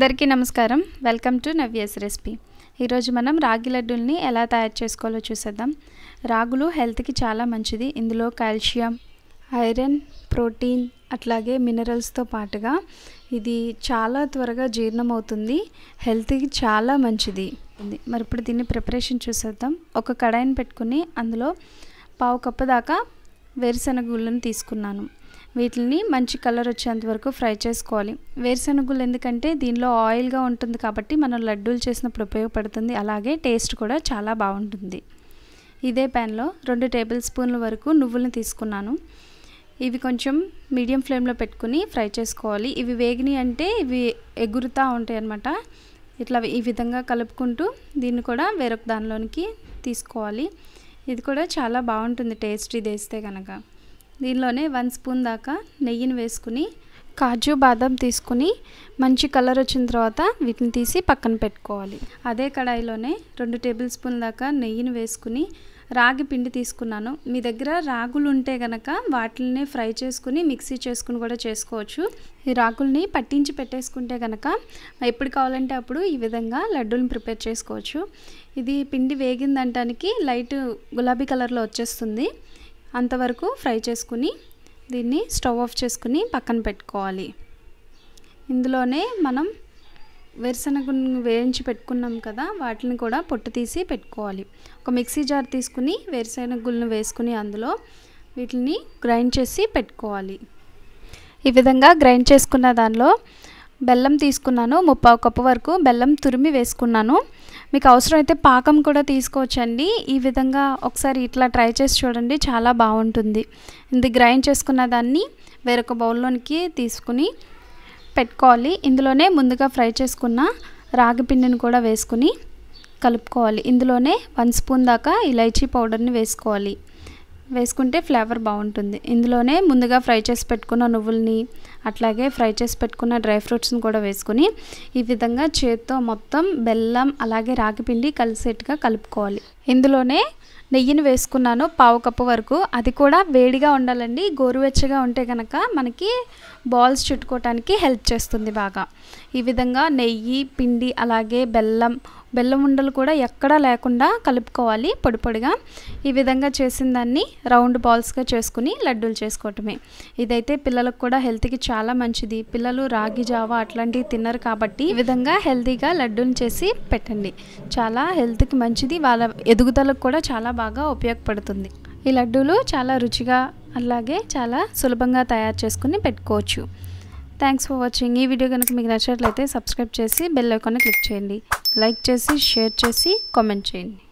అందరికీ నమస్కారం welcome to నవ్యస్ recipe ఈరోజు మనం రాగి లడ్డూల్ని ఎలా తయారు చేసుకోవాలో చూసేద్దాం రాగులు హెల్త్కి చాలా మంచిది ఇందులో కాల్షియం ఐరన్ ప్రోటీన్ అట్లాగే మినరల్స్తో పాటుగా ఇది చాలా త్వరగా జీర్ణం అవుతుంది హెల్త్కి చాలా మంచిది ఉంది మరి ఇప్పుడు దీన్ని ప్రిపరేషన్ చూసేద్దాం ఒక కడాయిని పెట్టుకుని అందులో పావు కప్పు దాకా వేరుశనగ గుళ్ళను తీసుకున్నాను వీటిని మంచి కలర్ వచ్చేంత వరకు ఫ్రై చేసుకోవాలి వేరుశనగులు ఎందుకంటే దీనిలో ఆయిల్గా ఉంటుంది కాబట్టి మనం లడ్డూలు చేసినప్పుడు ఉపయోగపడుతుంది అలాగే టేస్ట్ కూడా చాలా బాగుంటుంది ఇదే ప్యాన్లో రెండు టేబుల్ స్పూన్ల వరకు నువ్వులను తీసుకున్నాను ఇవి కొంచెం మీడియం ఫ్లేమ్లో పెట్టుకుని ఫ్రై చేసుకోవాలి ఇవి వేగిని అంటే ఇవి ఎగురుతూ ఉంటాయి అన్నమాట ఇట్లా ఈ విధంగా కలుపుకుంటూ దీన్ని కూడా వేరొక దానిలోనికి తీసుకోవాలి ఇది కూడా చాలా బాగుంటుంది టేస్ట్ ఇది వేస్తే కనుక దీనిలోనే వన్ స్పూన్ దాకా నెయ్యిని వేసుకుని కాజు బాదం తీసుకుని మంచి కలర్ వచ్చిన తర్వాత వీటిని తీసి పక్కన పెట్టుకోవాలి అదే కడాయిలోనే రెండు టేబుల్ స్పూన్ దాకా నెయ్యిని వేసుకుని రాగి పిండి తీసుకున్నాను మీ దగ్గర రాగులు ఉంటే కనుక వాటిని ఫ్రై చేసుకుని మిక్సీ చేసుకుని కూడా చేసుకోవచ్చు ఈ రాగుల్ని పట్టించి పెట్టేసుకుంటే కనుక ఎప్పుడు కావాలంటే అప్పుడు ఈ విధంగా లడ్డూని ప్రిపేర్ చేసుకోవచ్చు ఇది పిండి వేగిందంటానికి లైట్ గులాబీ కలర్లో వచ్చేస్తుంది అంతవరకు ఫ్రై చేసుకుని దీన్ని స్టవ్ ఆఫ్ చేసుకుని పక్కన పెట్టుకోవాలి ఇందులోనే మనం వేరుశనగను వేయించి పెట్టుకున్నాం కదా వాటిని కూడా పొట్టు తీసి పెట్టుకోవాలి ఒక మిక్సీ జార్ తీసుకుని వేరుశనగులను వేసుకుని అందులో వీటిని గ్రైండ్ చేసి పెట్టుకోవాలి ఈ విధంగా గ్రైండ్ చేసుకున్న దానిలో బెల్లం తీసుకున్నాను ముప్పావు కప్పు వరకు బెల్లం తురిమి వేసుకున్నాను మీకు అవసరం అయితే పాకం కూడా తీసుకోవచ్చండి ఈ విధంగా ఒకసారి ఇట్లా ట్రై చేసి చూడండి చాలా బాగుంటుంది ఇది గ్రైండ్ చేసుకున్న దాన్ని వేరొక బౌల్లోనికి తీసుకుని పెట్టుకోవాలి ఇందులోనే ముందుగా ఫ్రై చేసుకున్న రాగి పిండిని కూడా వేసుకుని కలుపుకోవాలి ఇందులోనే వన్ స్పూన్ దాకా ఇలైచీ పౌడర్ని వేసుకోవాలి వేసుకుంటే ఫ్లేవర్ బాగుంటుంది ఇందులోనే ముందుగా ఫ్రై చేసి పెట్టుకున్న నువ్వుల్ని అట్లాగే ఫ్రై చేసి పెట్టుకున్న డ్రై ఫ్రూట్స్ని కూడా వేసుకుని ఈ విధంగా చేత్తో మొత్తం బెల్లం అలాగే రాగిపిండి కలిసేట్టుగా కలుపుకోవాలి ఇందులోనే నెయ్యిని వేసుకున్నాను పావు కప్పు వరకు అది కూడా వేడిగా ఉండాలండి గోరువెచ్చగా ఉంటే కనుక మనకి బాల్స్ చుట్టుకోవటానికి హెల్ప్ చేస్తుంది బాగా ఈ విధంగా నెయ్యి పిండి అలాగే బెల్లం బెల్లం ఉండలు కూడా ఎక్కడా లేకుండా కలుపుకోవాలి పొడి పొడిగా ఈ విధంగా చేసిన దాన్ని రౌండ్ బాల్స్గా చేసుకుని లడ్డూలు చేసుకోవటమే ఇదైతే పిల్లలకు కూడా హెల్త్కి చాలా మంచిది పిల్లలు రాగి జావా అట్లాంటివి తిన్నారు కాబట్టి ఈ విధంగా హెల్తీగా లడ్డూలు చేసి పెట్టండి చాలా హెల్త్కి మంచిది వాళ్ళ ఎదుగుదలకు కూడా చాలా బాగా ఉపయోగపడుతుంది ఈ లడ్డూలు చాలా రుచిగా అలాగే చాలా సులభంగా తయారు చేసుకుని పెట్టుకోవచ్చు థ్యాంక్స్ ఫర్ వాచింగ్ ఈ వీడియో కనుక మీకు నచ్చినట్లయితే సబ్స్క్రైబ్ చేసి బెల్ ఐకాన్ని క్లిక్ చేయండి లైక్ చేసి షేర్ చేసి కామెంట్ చేయండి